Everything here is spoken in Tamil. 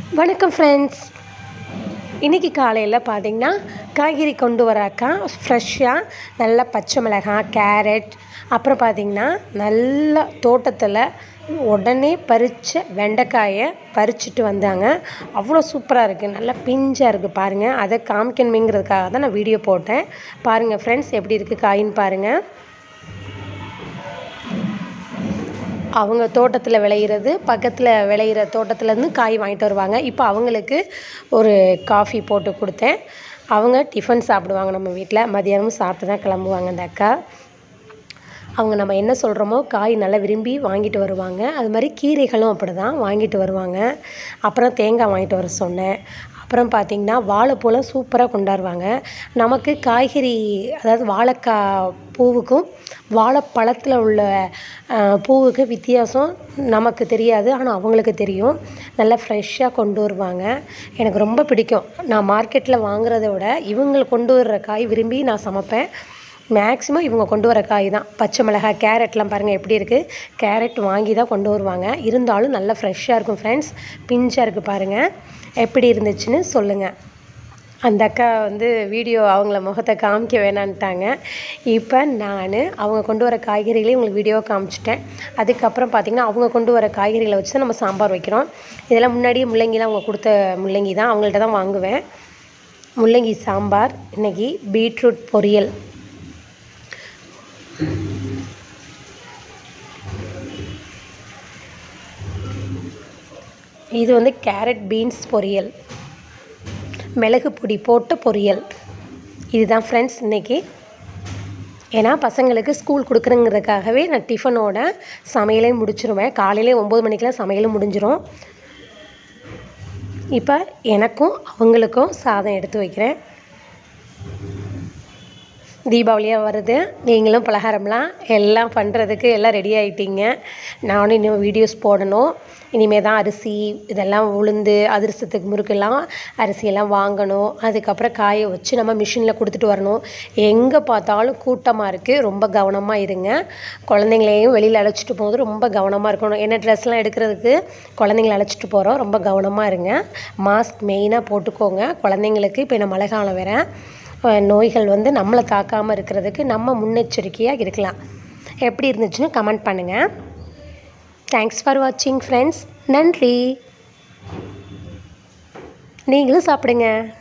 வணக்கம் ஃப்ரெண்ட்ஸ் இன்றைக்கி காலையில் பார்த்தீங்கன்னா காய்கறி கொண்டு வராக்கா ஃப்ரெஷ்ஷாக நல்ல பச்சை மிளகாய் கேரட் அப்புறம் பார்த்திங்கன்னா நல்ல தோட்டத்தில் உடனே பறித்த வெண்டைக்காயை பறிச்சுட்டு வந்தாங்க அவ்வளோ சூப்பராக இருக்குது நல்லா பிஞ்சாக இருக்குது பாருங்கள் அதை காமிக்கணுமேங்கிறதுக்காக தான் நான் வீடியோ போட்டேன் பாருங்கள் ஃப்ரெண்ட்ஸ் எப்படி இருக்குது காயின்னு பாருங்கள் அவங்க தோட்டத்தில் விளையிறது பக்கத்தில் விளையிற தோட்டத்துலேருந்து காய் வாங்கிட்டு வருவாங்க இப்போ அவங்களுக்கு ஒரு காஃபி போட்டு கொடுத்தேன் அவங்க டிஃபன் சாப்பிடுவாங்க நம்ம வீட்டில் மதியானமும் சாப்பிட்டு தான் கிளம்புவாங்க அந்த அக்கா அவங்க நம்ம என்ன சொல்கிறோமோ காய் நல்லா விரும்பி வாங்கிட்டு வருவாங்க அது மாதிரி கீரைகளும் அப்படி தான் வாங்கிட்டு வருவாங்க அப்புறம் தேங்காய் வாங்கிட்டு வர சொன்னேன் அப்புறம் பார்த்திங்கன்னா வாழைப்பூலாம் சூப்பராக கொண்டாடுவாங்க நமக்கு காய்கறி அதாவது வாழைக்காய் பூவுக்கும் வாழைப்பழத்தில் உள்ள பூவுக்கு வித்தியாசம் நமக்கு தெரியாது ஆனால் அவங்களுக்கு தெரியும் நல்லா ஃப்ரெஷ்ஷாக கொண்டு வருவாங்க எனக்கு ரொம்ப பிடிக்கும் நான் மார்க்கெட்டில் வாங்குறத விட இவங்க கொண்டு வர்ற காய் விரும்பி நான் சமைப்பேன் மேக்ஸிமம் இவங்க கொண்டு வர காய் தான் பச்சை மிளகாய் கேரட்லாம் பாருங்கள் எப்படி இருக்குது கேரட் வாங்கி தான் கொண்டு வருவாங்க இருந்தாலும் நல்லா ஃப்ரெஷ்ஷாக இருக்கும் ஃப்ரெண்ட்ஸ் பிஞ்சாக இருக்குது பாருங்கள் எப்படி இருந்துச்சுன்னு சொல்லுங்கள் அந்த அக்கா வந்து வீடியோ அவங்கள முகத்தை காமிக்க வேணான்ட்டாங்க இப்போ நான் அவங்க கொண்டு வர காய்கறிகளையும் உங்களுக்கு வீடியோ காமிச்சிட்டேன் அதுக்கப்புறம் பார்த்திங்கன்னா அவங்க கொண்டு வர காய்கறிகளை வச்சு தான் நம்ம சாம்பார் வைக்கிறோம் இதெல்லாம் முன்னாடியே முள்ளங்கிலாம் அவங்க கொடுத்த முள்ளங்கி தான் அவங்கள்ட்ட தான் வாங்குவேன் முள்ளங்கி சாம்பார் இன்றைக்கி பீட்ரூட் பொரியல் இது வந்து கேரட் பீன்ஸ் பொரியல் மிளகு பொடி போட்ட பொரியல் இதுதான் ஃப்ரெண்ட்ஸ் இன்றைக்கி ஏன்னா பசங்களுக்கு ஸ்கூல் கொடுக்குறங்கிறதுக்காகவே நான் டிஃபனோட சமையலே முடிச்சிருவேன் காலையிலே ஒம்பது மணிக்கெலாம் சமையலும் முடிஞ்சிடும் இப்போ எனக்கும் அவங்களுக்கும் சாதம் எடுத்து வைக்கிறேன் தீபாவளியாக வருது நீங்களும் பலகாரம்லாம் எல்லாம் பண்ணுறதுக்கு எல்லாம் ரெடி ஆகிட்டீங்க நானும் இன்னும் வீடியோஸ் போடணும் இனிமேல் தான் அரிசி இதெல்லாம் உளுந்து அதிரசத்துக்கு முறுக்கெல்லாம் அரிசியெல்லாம் வாங்கணும் அதுக்கப்புறம் காய வச்சு நம்ம மிஷினில் கொடுத்துட்டு வரணும் எங்கே பார்த்தாலும் கூட்டமாக இருக்குது ரொம்ப கவனமாக இருங்க குழந்தைங்களையும் வெளியில் அழைச்சிட்டு போகும்போது ரொம்ப கவனமாக இருக்கணும் என்ன ட்ரெஸ்லாம் எடுக்கிறதுக்கு குழந்தைங்கள அழைச்சிட்டு போகிறோம் ரொம்ப கவனமாக இருங்க மாஸ்க் மெயினாக போட்டுக்கோங்க குழந்தைங்களுக்கு இப்போ என்ன மழை காலம் வேறு நோய்கள் வந்து நம்மளை தாக்காமல் இருக்கிறதுக்கு நம்ம முன்னெச்சரிக்கையாக இருக்கலாம் எப்படி இருந்துச்சுன்னு கமெண்ட் பண்ணுங்கள் தேங்க்ஸ் ஃபார் வாட்சிங் ஃப்ரெண்ட்ஸ் நன்றி நீங்களும் சாப்பிடுங்க